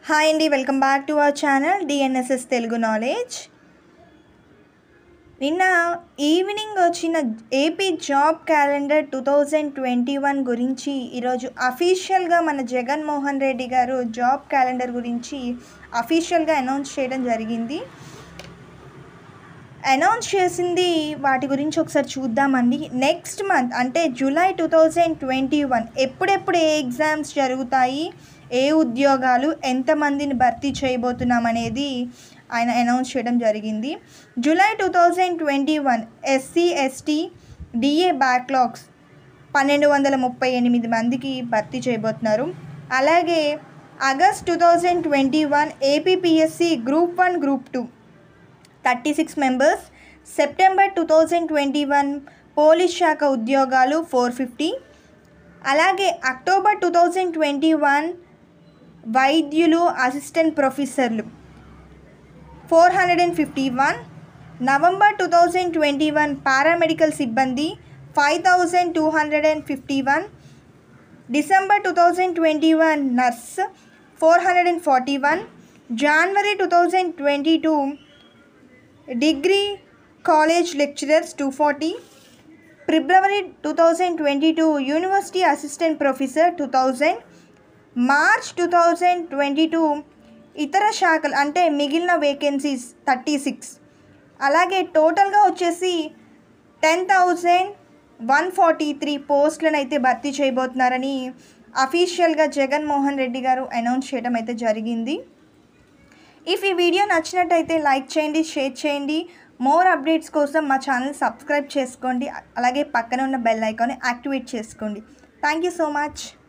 hi అండి welcome back to our channel DNSS Telugu knowledge నిన్న evening వచ్చిన AP job calendar two thousand twenty one గురించి ఈరోజు అఫీషియల్గా మన జగన్మోహన్ రెడ్డి గారు జాబ్ క్యాలెండర్ గురించి అఫీషియల్గా అనౌన్స్ చేయడం జరిగింది అనౌన్స్ చేసింది వాటి గురించి ఒకసారి చూద్దామండి నెక్స్ట్ మంత్ అంటే July two thousand twenty one ఎప్పుడెప్పుడు ఏ ఎగ్జామ్స్ జరుగుతాయి ఏ ఉద్యోగాలు ఎంతమందిని భర్తీ చేయబోతున్నాం అనేది ఆయన అనౌన్స్ చేయడం జరిగింది July two thousand twenty one SC ST DA backlogs పన్నెండు వందల ముప్పై ఎనిమిది మందికి భర్తీ చేయబోతున్నారు అలాగే August two thousand twenty one APPSC group one group two thirty six members September two thousand twenty one police శాఖ ఉద్యోగాలు ఫోర్ ఫిఫ్టీ అలాగే October two thousand twenty one వైద్యులు అసిస్టెంట్ ప్రొఫెసర్లు four hundred and fifty one November two thousand twenty one paramedical సిబ్బంది five thousand two hundred and fifty one December two thousand twenty one nurse four hundred and forty one January two thousand twenty two degree college lecturers two forty February two thousand twenty two university assistant professor two thousand March two thousand twenty two ఇతర శాఖలు అంటే మిగిలిన vacancies thirty six అలాగే టోటల్గా వచ్చేసి ten thousand one forty three పోస్టులను అయితే భర్తీ చేయబోతున్నారని అఫీషియల్గా జగన్మోహన్ రెడ్డి గారు అనౌన్స్ చేయడం అయితే జరిగింది ఇఫ్ ఈ వీడియో నచ్చినట్టయితే లైక్ చేయండి షేర్ చేయండి మోర్ అప్డేట్స్ కోసం మా ఛానల్ సబ్స్క్రైబ్ చేసుకోండి అలాగే పక్కన ఉన్న బెల్ ఐకాన్ని యాక్టివేట్ చేసుకోండి థ్యాంక్ యూ సో మచ్